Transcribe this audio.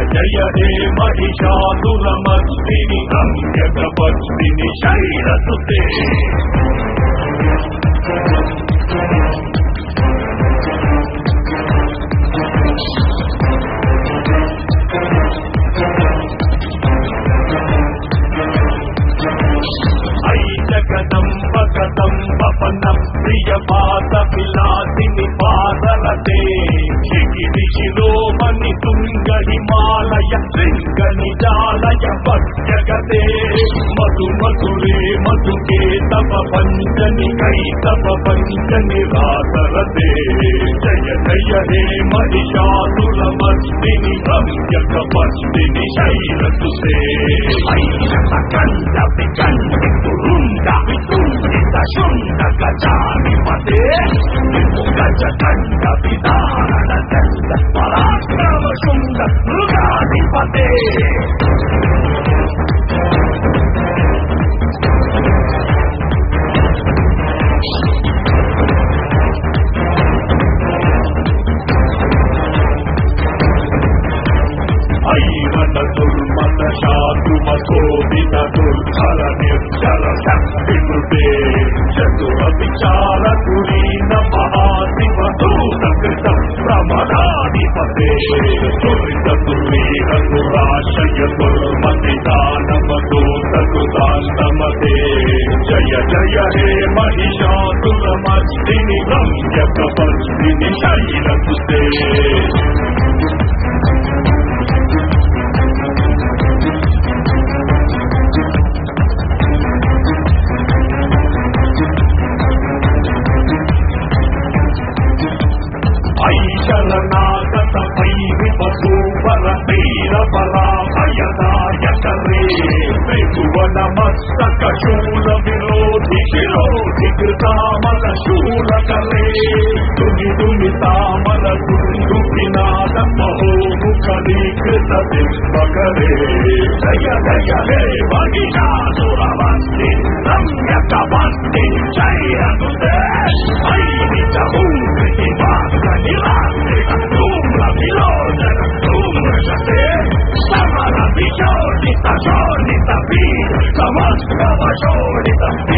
జయ హే మహిషాసురమర్దిని రమ్యకపర్దిని శైలసుతే ఐజగదంబ కదంబ పన ప్రియ పాద విలాసిని పాదరతే శిఖిరి శిరోమణి తుంగ హిమాలయ శృంగ నిజాలయ పద్యగతే మధు మధురే మధుకే తప పంచని కై తప పంచని రాసరతే జయ జయ హే మహిషాసుర మస్తిని రమ్యక పస్తిని శైలసుతే ఐరత కండ వికండ తుండ వితుండిత శుండ గజాని మతే గజ కండ విధాన దండ పరాక్రమ శుండ మృగాధిపతే ఐవన దుర్మత శాతుమ శోభిత దుర్ధర నిర్జల శక్తి కృతే చతుర విచార కులీన మహాశివ దూత కృత ప్రమదాధిపతే దురిత దుర్వీర దురాశయ దుర్మతి దానవ దూత కృతాంతమతే జయ జయ హే మహిషాసుర మస్తిని రమ్యక పస్తిని శైలసుతే ఐశలనాగత పైరిపూపర వీర పరాభయదాయకరే త్రిభువన మస్తక శూల విరోధి శిరోధి కృతామల శూల కలే తుని తుని తామల దుందుకినాద మహోముఖరీకృత బింబకరే జయ జయ హే మహిషాసురవస్తి రమ్యక వస్తి జయనుతే ఐనిత హూకృతి వాక నిరాశ్రిత ధూమ్ర విలోచన ధూమ్రశతే సమర విశోడిత శోణిత వీర సమస్త వశోడిత